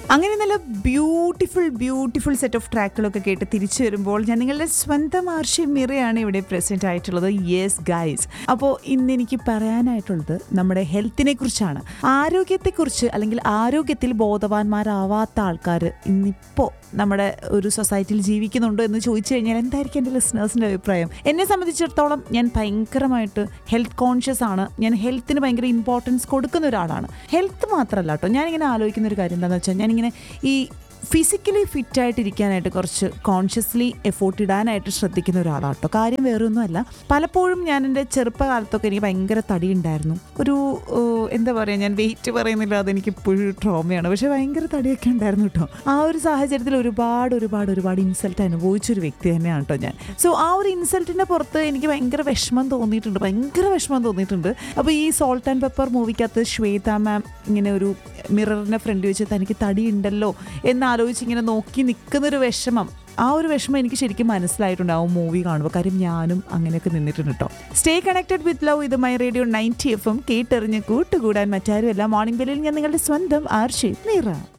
അങ്ങനെ നല്ല beautiful beautiful set of ട്രാക്കുകളൊക്കെ കേട്ട് തിരിച്ചു വരുമ്പോൾ ഞാൻ നിങ്ങളുടെ സ്വന്തം ആർഷി മിറയാണ് ഇവിടെ പ്രസന്റ് ആയിട്ടുള്ളത് യെസ് ഗൈസ് അപ്പോൾ ഇന്ന് എനിക്ക് പറയാനായിട്ടുള്ളത് നമ്മുടെ ഹെൽത്തിനെ കുറിച്ചാണ് ആരോഗ്യത്തെക്കുറിച്ച് അല്ലെങ്കിൽ ആരോഗ്യത്തിൽ ബോധവാന്മാരാവാത്ത ആൾക്കാർ ഇന്നിപ്പോൾ നമ്മുടെ ഒരു സൊസൈറ്റിയിൽ ജീവിക്കുന്നുണ്ടോ എന്ന് ചോദിച്ചു കഴിഞ്ഞാൽ എന്തായിരിക്കും എൻ്റെ ലിസണേഴ്സിൻ്റെ അഭിപ്രായം എന്നെ സംബന്ധിച്ചിടത്തോളം ഞാൻ ഭയങ്കരമായിട്ട് ഹെൽത്ത് കോൺഷ്യസ് ആണ് ഞാൻ ഹെൽത്തിന് ഭയങ്കര ഇമ്പോർട്ടൻസ് കൊടുക്കുന്ന ഒരാളാണ് ഹെൽത്ത് മാത്രമല്ല കേട്ടോ ഞാനിങ്ങനെ ആലോചിക്കുന്ന ഒരു കാര്യം എന്താണെന്ന് വെച്ചാൽ ഞാനിങ്ങനെ ഈ ഫിസിക്കലി ഫിറ്റ് ആയിട്ടിരിക്കാനായിട്ട് കുറച്ച് കോൺഷ്യസ്ലി എഫോർട്ട് ഇടാനായിട്ട് ശ്രദ്ധിക്കുന്ന ഒരാളാണ് കേട്ടോ കാര്യം വേറൊന്നുമല്ല പലപ്പോഴും ഞാൻ എൻ്റെ ചെറുപ്പകാലത്തൊക്കെ എനിക്ക് ഭയങ്കര തടി ഉണ്ടായിരുന്നു ഒരു ഏഹ്, എന്താ പറയുക ഞാൻ വെയിറ്റ് പറയുന്നില്ല അതെനിക്ക് ഇപ്പോഴും ട്രോമയാണ് പക്ഷേ ഭയങ്കര തടിയൊക്കെ ഉണ്ടായിരുന്നു കേട്ടോ ആ ഒരു സാഹചര്യത്തിൽ ഒരുപാട് ഒരുപാട് ഒരുപാട് ഇൻസൾട്ട് അനുഭവിച്ചൊരു വ്യക്തി തന്നെയാണ് കേട്ടോ ഞാൻ സോ ആ ഒരു ഇൻസൾട്ടിൻ്റെ പുറത്ത് എനിക്ക് ഭയങ്കര വിഷമം തോന്നിയിട്ടുണ്ട് ഭയങ്കര വിഷമം തോന്നിയിട്ടുണ്ട് അപ്പോൾ ഈ സോൾട്ട് ആൻഡ് പെപ്പർ മൂവിക്കകത്ത് ശ്വേത മാം ഇങ്ങനെ ഒരു മിററിൻ്റെ ഫ്രണ്ട് വെച്ച് തനിക്ക് തടി ഉണ്ടല്ലോ എന്നാലോചിച്ച് ഇങ്ങനെ നോക്കി നിൽക്കുന്നൊരു വിഷമം ആ ഒരു വിഷമം എനിക്ക് ശരിക്കും മനസ്സിലായിട്ടുണ്ട് ആ മൂവി കാണുമ്പോൾ കാര്യം ഞാനും അങ്ങനെയൊക്കെ നിന്നിട്ടുണ്ട് കേട്ടോ സ്റ്റേ കണക്റ്റഡ് വിത്ത് ലവ് ഇത് my radio ninety F M കേട്ടെറിഞ്ഞ് കൂട്ടുകൂടാൻ മറ്റാരുമല്ല മോർണിംഗ് ബെല്ലിൽ ഞാൻ നിങ്ങളുടെ സ്വന്തം ആർഷി മീറ